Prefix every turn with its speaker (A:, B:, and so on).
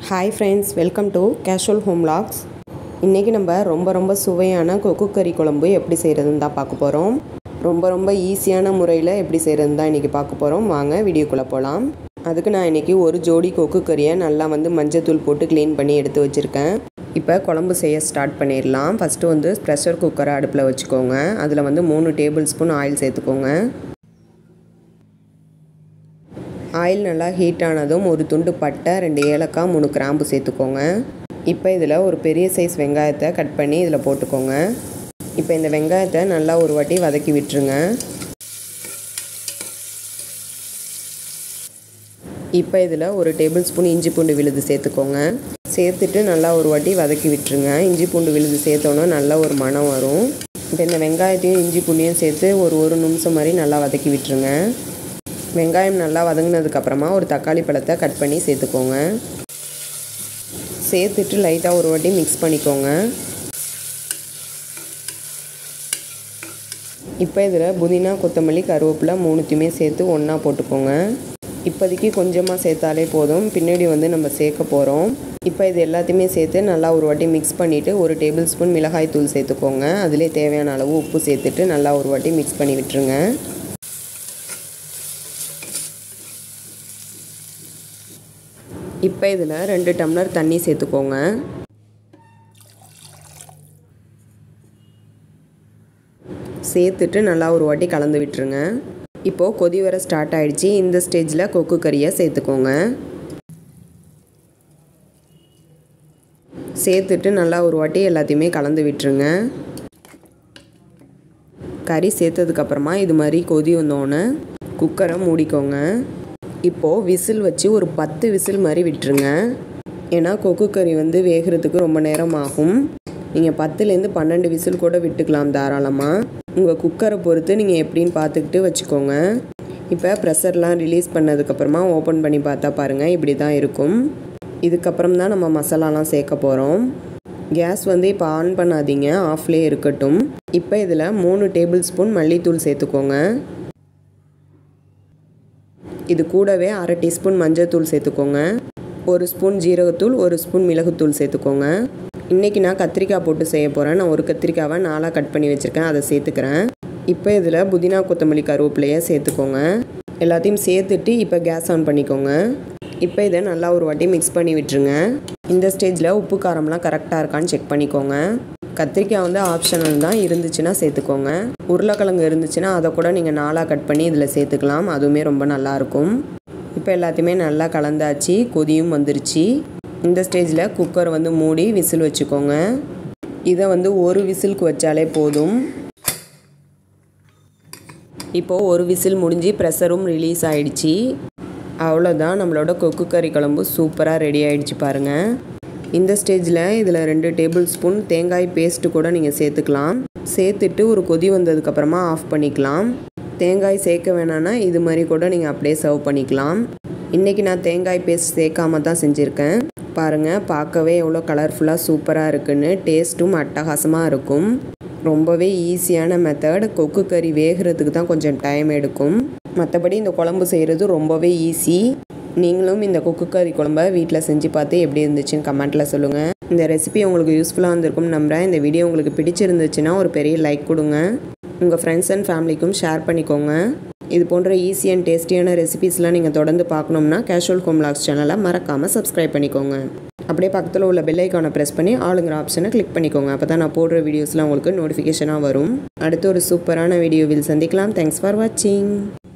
A: hi friends welcome to casual home logs இன்றைக்கி நம்ம ரொம்ப ரொம்ப சுவையான கொக்கு கறி குழம்பு எப்படி செய்கிறதுன்னு தான் பார்க்க போகிறோம் ரொம்ப ரொம்ப ஈஸியான முறையில் எப்படி செய்கிறதுன்னு தான் இன்றைக்கி பார்க்க போகிறோம் வாங்க வீடியோக்குள்ளே போகலாம் அதுக்கு நான் இன்றைக்கி ஒரு ஜோடி கொக்கு கறியை நல்லா வந்து மஞ்சத்தூள் போட்டு க்ளீன் பண்ணி எடுத்து வச்சுருக்கேன் இப்போ குழம்பு செய்ய ஸ்டார்ட் பண்ணிடலாம் ஃபஸ்ட்டு வந்து ப்ரெஷர் குக்கரை அடுப்பில் வச்சுக்கோங்க அதில் வந்து மூணு டேபிள் ஸ்பூன் ஆயில் சேர்த்துக்கோங்க ஆயில் நல்லா ஹீட் ஆனதும் ஒரு துண்டு பட்டை ரெண்டு ஏலக்காய் மூணு கிராம்பு சேர்த்துக்கோங்க இப்போ இதில் ஒரு பெரிய சைஸ் வெங்காயத்தை கட் பண்ணி இதில் போட்டுக்கோங்க இப்போ இந்த வெங்காயத்தை நல்லா ஒரு வாட்டி வதக்கி விட்டுருங்க இப்போ இதில் ஒரு டேபிள் ஸ்பூன் இஞ்சி பூண்டு விழுது சேர்த்துக்கோங்க சேர்த்துட்டு நல்லா ஒரு வாட்டி வதக்கி விட்டுருங்க இஞ்சி பூண்டு விழுது சேர்த்தோன்னா நல்லா ஒரு மணம் வரும் இப்போ இந்த வெங்காயத்தையும் இஞ்சி பூண்டையும் சேர்த்து ஒரு ஒரு நிமிஷம் மாதிரி நல்லா வதக்கி விட்டுருங்க வெங்காயம் நல்லா வதங்கினதுக்கப்புறமா ஒரு தக்காளி பழத்தை கட் பண்ணி சேர்த்துக்கோங்க சேர்த்துட்டு லைட்டாக ஒரு வாட்டி மிக்ஸ் பண்ணிக்கோங்க இப்போ இதில் புதினா கொத்தமல்லி கருவேப்பிலை மூணுத்தையுமே சேர்த்து ஒன்றா போட்டுக்கோங்க இப்போதைக்கு கொஞ்சமாக சேர்த்தாலே போதும் பின்னாடி வந்து நம்ம சேர்க்க போகிறோம் இப்போ இது எல்லாத்தையுமே சேர்த்து நல்லா ஒரு வாட்டி மிக்ஸ் பண்ணிவிட்டு ஒரு டேபிள் ஸ்பூன் மிளகாய் தூள் சேர்த்துக்கோங்க அதிலே தேவையான அளவு உப்பு சேர்த்துட்டு நல்லா ஒரு வாட்டி மிக்ஸ் பண்ணி விட்டுருங்க இப்போ இதில் ரெண்டு டம்ளர் தண்ணி சேர்த்துக்கோங்க சேர்த்துட்டு நல்லா ஒரு வாட்டி கலந்து விட்டுருங்க இப்போது கொதி வர ஸ்டார்ட் ஆகிடுச்சு இந்த ஸ்டேஜில் கொக்கு கறியை சேர்த்துக்கோங்க சேர்த்துட்டு நல்லா ஒரு வாட்டி எல்லாத்தையுமே கலந்து விட்டுருங்க கறி சேர்த்ததுக்கப்புறமா இது மாதிரி கொதி வந்தோடனே குக்கரை மூடிக்கோங்க இப்போது விசில் வச்சு ஒரு பத்து விசில் மாதிரி விட்டுருங்க ஏன்னா கொக்கு கறி வந்து வேகிறதுக்கு ரொம்ப நேரம் ஆகும் நீங்கள் பத்துலேருந்து பன்னெண்டு விசில் கூட விட்டுக்கலாம் தாராளமாக உங்கள் குக்கரை பொறுத்து நீங்கள் எப்படின்னு பார்த்துக்கிட்டு வச்சுக்கோங்க இப்போ ப்ரெஷர்லாம் ரிலீஸ் பண்ணதுக்கப்புறமா ஓப்பன் பண்ணி பார்த்தா பாருங்கள் இப்படி தான் இருக்கும் இதுக்கப்புறம் தான் நம்ம மசாலாலாம் சேர்க்க போகிறோம் கேஸ் வந்து இப்போ ஆன் பண்ணாதீங்க ஆஃப்லேயே இருக்கட்டும் இப்போ இதில் மூணு டேபிள் ஸ்பூன் மல்லித்தூள் சேர்த்துக்கோங்க இது கூடவே அரை டீஸ்பூன் மஞ்சள்தூள் சேர்த்துக்கோங்க ஒரு ஸ்பூன் ஜீரகத்தூள் ஒரு ஸ்பூன் மிளகுத்தூள் சேர்த்துக்கோங்க இன்றைக்கி நான் கத்திரிக்காய் போட்டு செய்ய போகிறேன் நான் ஒரு கத்திரிக்காவை நாலாக கட் பண்ணி வச்சுருக்கேன் அதை சேர்த்துக்கிறேன் இப்போ இதில் புதினா கொத்தமல்லி கருவேப்பிலையை சேர்த்துக்கோங்க எல்லாத்தையும் சேர்த்துட்டு இப்போ கேஸ் ஆன் பண்ணிக்கோங்க இப்போ இதை நல்லா ஒரு வாட்டி மிக்ஸ் பண்ணி விட்டுருங்க இந்த ஸ்டேஜில் உப்பு காரம்லாம் கரெக்டாக இருக்கான்னு செக் பண்ணிக்கோங்க கத்திரிக்காய் வந்து ஆப்ஷனல் தான் இருந்துச்சுன்னா சேர்த்துக்கோங்க உருளைக்கிழங்கு இருந்துச்சுன்னா அதை கூட நீங்கள் நாலாக கட் பண்ணி இதில் சேர்த்துக்கலாம் அதுவுமே ரொம்ப நல்லாயிருக்கும் இப்போ எல்லாத்தையுமே நல்லா கலந்தாச்சு கொதியும் வந்துருச்சு இந்த ஸ்டேஜில் குக்கர் வந்து மூடி விசில் வச்சுக்கோங்க இதை வந்து ஒரு விசிலுக்கு வச்சாலே போதும் இப்போது ஒரு விசில் முடிஞ்சு ப்ரெஷரும் ரிலீஸ் ஆகிடுச்சி அவ்வளோதான் நம்மளோட கொக்கு கறி குழம்பு சூப்பராக ரெடி ஆகிடுச்சு பாருங்கள் இந்த ஸ்டேஜில் இதில் ரெண்டு டேபிள் ஸ்பூன் தேங்காய் பேஸ்ட்டு கூட நீங்கள் சேர்த்துக்கலாம் சேர்த்துட்டு ஒரு கொதி வந்ததுக்கப்புறமா ஆஃப் பண்ணிக்கலாம் தேங்காய் சேர்க்க வேணான்னா இது மாதிரி கூட நீங்கள் அப்படியே சர்வ் பண்ணிக்கலாம் இன்றைக்கி நான் தேங்காய் பேஸ்ட் சேர்க்காம தான் செஞ்சுருக்கேன் பாருங்கள் பார்க்கவே எவ்வளோ கலர்ஃபுல்லாக சூப்பராக இருக்குன்னு டேஸ்ட்டும் அட்டகாசமாக இருக்கும் ரொம்பவே ஈஸியான மெத்தட் கொக்கு கறி வேகிறதுக்கு தான் கொஞ்சம் டைம் எடுக்கும் மற்றபடி இந்த குழம்பு செய்கிறது ரொம்பவே ஈஸி நீங்களும் இந்த கொக்கு கறி குழம்ப வீட்டில் செஞ்சு பார்த்து எப்படி இருந்துச்சுன்னு கமெண்ட்டில் சொல்லுங்கள் இந்த ரெசிபி உங்களுக்கு யூஸ்ஃபுல்லாக இருந்திருக்கும் நம்புகிறேன் இந்த வீடியோ உங்களுக்கு பிடிச்சிருந்துச்சுன்னா ஒரு பெரிய லைக் கொடுங்க உங்கள் ஃப்ரெண்ட்ஸ் அண்ட் ஃபேமிலிக்கும் ஷேர் பண்ணிக்கோங்க இது போன்ற ஈஸி அண்ட் டேஸ்டியான ரெசிபிஸ்லாம் நீங்கள் தொடர்ந்து பார்க்கணும்னா கேஷுவல் ஹோம் லாக்ஸ் சேனலை மறக்காமல் சப்ஸ்கிரைப் பண்ணிக்கோங்க அப்படியே பக்கத்தில் உள்ள பெல் ஐக்கானை ப்ரெஸ் பண்ணி ஆளுங்கிற ஆப்ஷனை கிளிக் பண்ணிக்கோங்க அப்போ தான் நான் போடுற வீடியோஸ்லாம் உங்களுக்கு நோட்டிஃபிகேஷனாக வரும் அடுத்து ஒரு சூப்பரான வீடியோவில் சந்திக்கலாம் தேங்க்ஸ் ஃபார் வாட்சிங்